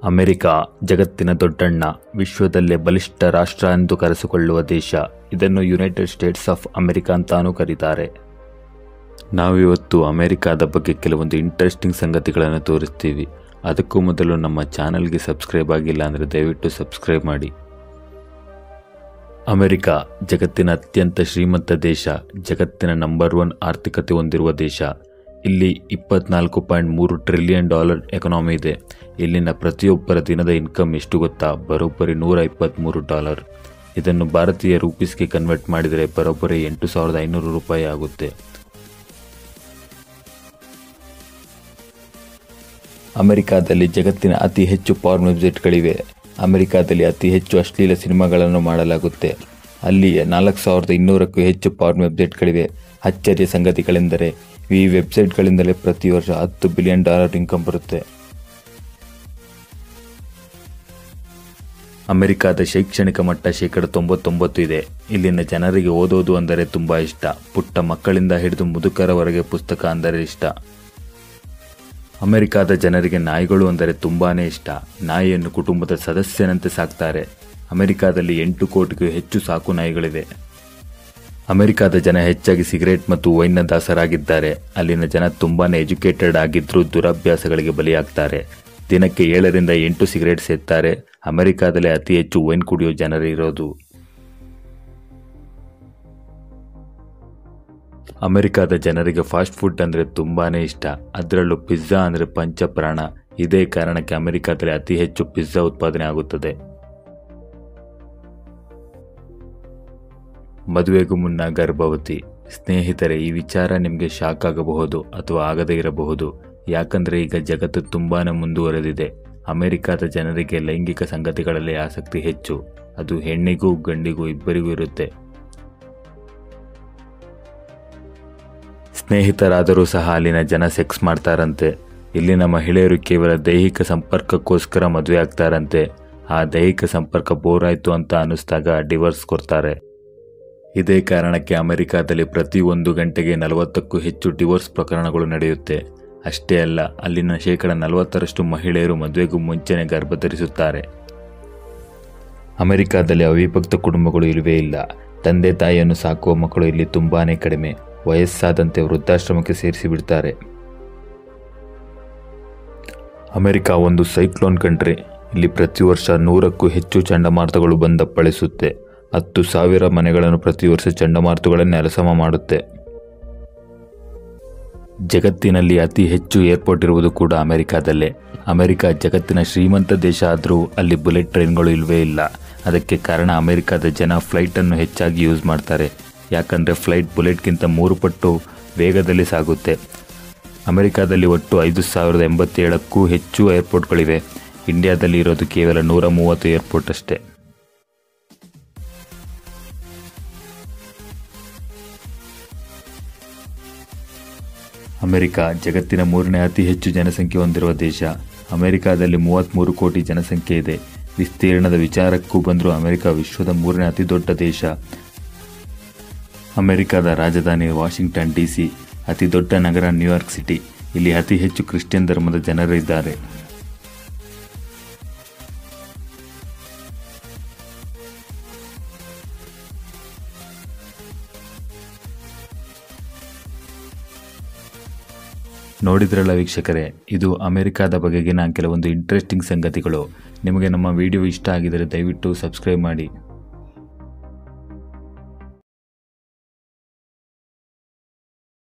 America ಜಗತ್ತಿನ ದೊಡ್ಡಣ್ಣ ವಿಶ್ವದಲ್ಲೇ ಬಲಿಷ್ಠ ರಾಷ್ಟ್ರ ಎಂದು ಕರೆಸಿಕೊಳ್ಳುವ ದೇಶ ಇದನ್ನು ಯುನೈಟೆಡ್ ಸ್ಟೇಟ್ಸ್ ಆಫ್ ಅಮೆರಿಕ ಅಂತಾನೂ ಕರೀತಾರೆ ನಾವಿವತ್ತು ಅಮೆರಿಕಾದ ಬಗ್ಗೆ ಕೆಲವೊಂದು ಇಂಟ್ರೆಸ್ಟಿಂಗ್ ಸಂಗತಿಗಳನ್ನು ತೋರಿಸ್ತೀವಿ ಅದಕ್ಕೂ ಮೊದಲು ನಮ್ಮ ಚಾನಲ್ಗೆ ಸಬ್ಸ್ಕ್ರೈಬ್ ಆಗಿಲ್ಲ ಅಂದರೆ ದಯವಿಟ್ಟು ಸಬ್ಸ್ಕ್ರೈಬ್ ಮಾಡಿ ಅಮೆರಿಕ ಜಗತ್ತಿನ ಅತ್ಯಂತ ಶ್ರೀಮಂತ ದೇಶ ಜಗತ್ತಿನ ನಂಬರ್ ಒನ್ ಆರ್ಥಿಕತೆ ಹೊಂದಿರುವ ದೇಶ ಇಲ್ಲಿ ಇಪ್ಪತ್ನಾಲ್ಕು ಪಾಯಿಂಟ್ ಮೂರು ಟ್ರಿಲಿಯನ್ ಡಾಲರ್ ಎಕನಾಮಿ ಇದೆ ಇಲ್ಲಿನ ಪ್ರತಿಯೊಬ್ಬರ ದಿನದ ಇನ್ಕಮ್ ಎಷ್ಟು ಗೊತ್ತಾ ಬರೋಬ್ಬರಿ ನೂರ ಇಪ್ಪತ್ತ್ಮೂರು ಡಾಲರ್ ಇದನ್ನು ಭಾರತೀಯ ರೂಪೀಸ್ಗೆ ಕನ್ವರ್ಟ್ ಮಾಡಿದರೆ ಬರೋಬ್ಬರಿ ಎಂಟು ಸಾವಿರದ ಐನೂರು ರೂಪಾಯಿ ಆಗುತ್ತೆ ಅಮೆರಿಕಾದಲ್ಲಿ ಜಗತ್ತಿನ ಅತಿ ಹೆಚ್ಚು ಪಾರ್ನ್ ವೆಬ್ಸೈಟ್ಗಳಿವೆ ಅಮೆರಿಕಾದಲ್ಲಿ ಅತಿ ಹೆಚ್ಚು ಅಶ್ಲೀಲ ಸಿನಿಮಾಗಳನ್ನು ಮಾಡಲಾಗುತ್ತೆ ಅಲ್ಲಿ ನಾಲ್ಕು ಸಾವಿರದ ಇನ್ನೂರಕ್ಕೂ ಹೆಚ್ಚು ಪಾರ್ನ್ ವೆಬ್ಸೈಟ್ಗಳಿವೆ ಅಚ್ಚರಿಯ ಸಂಗತಿಗಳೆಂದರೆ ಈ ವೆಬ್ಸೈಟ್ಗಳಿಂದಲೇ ಪ್ರತಿ ವರ್ಷ ಹತ್ತು ಬಿಲಿಯನ್ ಡಾಲರ್ ಇನ್ಕಮ್ ಬರುತ್ತೆ ಅಮೆರಿಕಾದ ಶೈಕ್ಷಣಿಕ ಮಟ್ಟ ಶೇಕಡ ತೊಂಬತ್ತೊಂಬತ್ತು ಇದೆ ಇಲ್ಲಿನ ಜನರಿಗೆ ಓದೋದು ಅಂದರೆ ತುಂಬ ಇಷ್ಟ ಪುಟ್ಟ ಮಕ್ಕಳಿಂದ ಹಿಡಿದು ಮುದುಕರವರೆಗೆ ಪುಸ್ತಕ ಅಂದರೆ ಇಷ್ಟ ಅಮೆರಿಕಾದ ಜನರಿಗೆ ನಾಯಿಗಳು ಅಂದರೆ ತುಂಬಾನೇ ಇಷ್ಟ ನಾಯಿಯನ್ನು ಕುಟುಂಬದ ಸದಸ್ಯನಂತೆ ಸಾಕ್ತಾರೆ ಅಮೆರಿಕಾದಲ್ಲಿ ಎಂಟು ಕೋಟಿಗೂ ಹೆಚ್ಚು ಸಾಕು ನಾಯಿಗಳಿವೆ ಅಮೆರಿಕಾದ ಜನ ಹೆಚ್ಚಾಗಿ ಸಿಗರೇಟ್ ಮತ್ತು ವೈನ್ನ ದಾಸರಾಗಿದ್ದಾರೆ ಅಲ್ಲಿನ ಜನ ತುಂಬಾನೇ ಎಜುಕೇಟೆಡ್ ಆಗಿದ್ರೂ ದುರಭ್ಯಾಸಗಳಿಗೆ ಬಲಿಯಾಗ್ತಾರೆ ದಿನಕ್ಕೆ ಏಳರಿಂದ ಎಂಟು ಸಿಗರೇಟ್ ಸೇರ್ತಾರೆ ಅಮೆರಿಕಾದಲ್ಲಿ ಅತಿ ಹೆಚ್ಚು ವೈನ್ ಕುಡಿಯೋ ಜನರಿರೋದು ಅಮೆರಿಕಾದ ಜನರಿಗೆ ಫಾಸ್ಟ್ ಫುಡ್ ಅಂದರೆ ತುಂಬಾನೇ ಇಷ್ಟ ಅದರಲ್ಲೂ ಪಿಜ್ಜಾ ಅಂದರೆ ಪಂಚಪ್ರಾಣ ಇದೇ ಕಾರಣಕ್ಕೆ ಅಮೆರಿಕಾದಲ್ಲಿ ಅತಿ ಹೆಚ್ಚು ಪಿಜ್ಜಾ ಉತ್ಪಾದನೆ ಆಗುತ್ತದೆ ಮದುವೆಗೂ ಮುನ್ನ ಗರ್ಭವತಿ ಸ್ನೇಹಿತರೆ ಈ ವಿಚಾರ ನಿಮಗೆ ಶಾಕ್ ಆಗಬಹುದು ಅಥವಾ ಆಗದೇ ಇರಬಹುದು ಯಾಕಂದರೆ ಈಗ ಜಗತ್ತು ತುಂಬಾನೇ ಮುಂದುವರೆದಿದೆ ಅಮೆರಿಕಾದ ಜನರಿಗೆ ಲೈಂಗಿಕ ಸಂಗತಿಗಳಲ್ಲಿ ಆಸಕ್ತಿ ಹೆಚ್ಚು ಅದು ಹೆಣ್ಣಿಗೂ ಗಂಡಿಗೂ ಇಬ್ಬರಿಗೂ ಇರುತ್ತೆ ಸ್ನೇಹಿತರಾದರೂ ಸಹ ಅಲ್ಲಿನ ಜನ ಸೆಕ್ಸ್ ಮಾಡ್ತಾರಂತೆ ಇಲ್ಲಿನ ಮಹಿಳೆಯರು ಕೇವಲ ದೈಹಿಕ ಸಂಪರ್ಕಕ್ಕೋಸ್ಕರ ಮದುವೆ ಆಗ್ತಾರಂತೆ ಆ ದೈಹಿಕ ಸಂಪರ್ಕ ಬೋರ್ ಆಯ್ತು ಅಂತ ಅನ್ನಿಸ್ದಾಗ ಡಿವೋರ್ಸ್ ಕೊಡ್ತಾರೆ ಇದೇ ಕಾರಣಕ್ಕೆ ಅಮೆರಿಕಾದಲ್ಲಿ ಪ್ರತಿ ಒಂದು ಗಂಟೆಗೆ ನಲವತ್ತಕ್ಕೂ ಹೆಚ್ಚು ಡಿವೋರ್ಸ್ ಪ್ರಕರಣಗಳು ನಡೆಯುತ್ತೆ ಅಷ್ಟೇ ಅಲ್ಲ ಅಲ್ಲಿನ ಶೇಕಡ ನಲವತ್ತರಷ್ಟು ಮಹಿಳೆಯರು ಮದುವೆಗೂ ಮುಂಚೆನೆ ಗರ್ಭಧರಿಸುತ್ತಾರೆ ಅಮೆರಿಕಾದಲ್ಲಿ ಅವಿಭಕ್ತ ಕುಟುಂಬಗಳು ಇಲ್ಲವೇ ಇಲ್ಲ ತಂದೆ ತಾಯಿಯನ್ನು ಸಾಕುವ ಮಕ್ಕಳು ಇಲ್ಲಿ ತುಂಬಾನೇ ಕಡಿಮೆ ವಯಸ್ಸಾದಂತೆ ವೃದ್ಧಾಶ್ರಮಕ್ಕೆ ಸೇರಿಸಿ ಬಿಡ್ತಾರೆ ಅಮೆರಿಕ ಒಂದು ಸೈಕ್ಲೋನ್ ಕಂಟ್ರಿ ಇಲ್ಲಿ ಪ್ರತಿ ವರ್ಷ ನೂರಕ್ಕೂ ಹೆಚ್ಚು ಚಂಡಮಾರುತಗಳು ಬಂದಪ್ಪಳಿಸುತ್ತೆ ಹತ್ತು ಸಾವಿರ ಮನೆಗಳನ್ನು ಪ್ರತಿ ವರ್ಷ ಚಂಡಮಾರುತಗಳೇ ನೆಲಸಮ ಮಾಡುತ್ತೆ ಜಗತ್ತಿನಲ್ಲಿ ಅತಿ ಹೆಚ್ಚು ಏರ್ಪೋರ್ಟ್ ಇರುವುದು ಕೂಡ ಅಮೆರಿಕಾದಲ್ಲೇ ಅಮೆರಿಕ ಜಗತ್ತಿನ ಶ್ರೀಮಂತ ದೇಶ ಆದರೂ ಅಲ್ಲಿ ಬುಲೆಟ್ ಟ್ರೈನ್ಗಳು ಇಲ್ವೇ ಇಲ್ಲ ಅದಕ್ಕೆ ಕಾರಣ ಅಮೆರಿಕದ ಜನ ಫ್ಲೈಟನ್ನು ಹೆಚ್ಚಾಗಿ ಯೂಸ್ ಮಾಡ್ತಾರೆ ಯಾಕಂದರೆ ಫ್ಲೈಟ್ ಬುಲೆಟ್ಗಿಂತ ಮೂರು ಪಟ್ಟು ವೇಗದಲ್ಲಿ ಸಾಗುತ್ತೆ ಅಮೆರಿಕಾದಲ್ಲಿ ಒಟ್ಟು ಐದು ಸಾವಿರದ ಎಂಬತ್ತೇಳಕ್ಕೂ ಹೆಚ್ಚು ಏರ್ಪೋರ್ಟ್ಗಳಿವೆ ಇಂಡಿಯಾದಲ್ಲಿ ಇರೋದು ಕೇವಲ ನೂರ ಮೂವತ್ತು ಏರ್ಪೋರ್ಟ್ ಅಷ್ಟೇ ಅಮೆರಿಕ ಜಗತ್ತಿನ ಮೂರನೇ ಅತಿ ಹೆಚ್ಚು ಜನಸಂಖ್ಯೆ ಹೊಂದಿರುವ ದೇಶ ಅಮೆರಿಕಾದಲ್ಲಿ ಮೂವತ್ತ್ಮೂರು ಕೋಟಿ ಜನಸಂಖ್ಯೆ ಇದೆ ವಿಸ್ತೀರ್ಣದ ವಿಚಾರಕ್ಕೂ ಬಂದರೂ ಅಮೆರಿಕ ವಿಶ್ವದ ಮೂರನೇ ಅತಿ ದೊಡ್ಡ ದೇಶ ಅಮೆರಿಕದ ರಾಜಧಾನಿ ವಾಷಿಂಗ್ಟನ್ ಡಿ ಸಿ ಅತಿ ದೊಡ್ಡ ನಗರ ನ್ಯೂಯಾರ್ಕ್ ಸಿಟಿ ಇಲ್ಲಿ ಅತಿ ಹೆಚ್ಚು ಕ್ರಿಶ್ಚಿಯನ್ ಧರ್ಮದ ಜನರಿದ್ದಾರೆ ನೋಡಿದ್ರಲ್ಲ ವೀಕ್ಷಕರೇ ಇದು ಅಮೆರಿಕಾದ ಬಗೆಗಿನ ಕೆಲವೊಂದು ಇಂಟ್ರೆಸ್ಟಿಂಗ್ ಸಂಗತಿಗಳು ನಿಮಗೆ ನಮ್ಮ ವಿಡಿಯೋ ಇಷ್ಟ ಆಗಿದರೆ ದಯವಿಟ್ಟು ಸಬ್ಸ್ಕ್ರೈಬ್ ಮಾಡಿ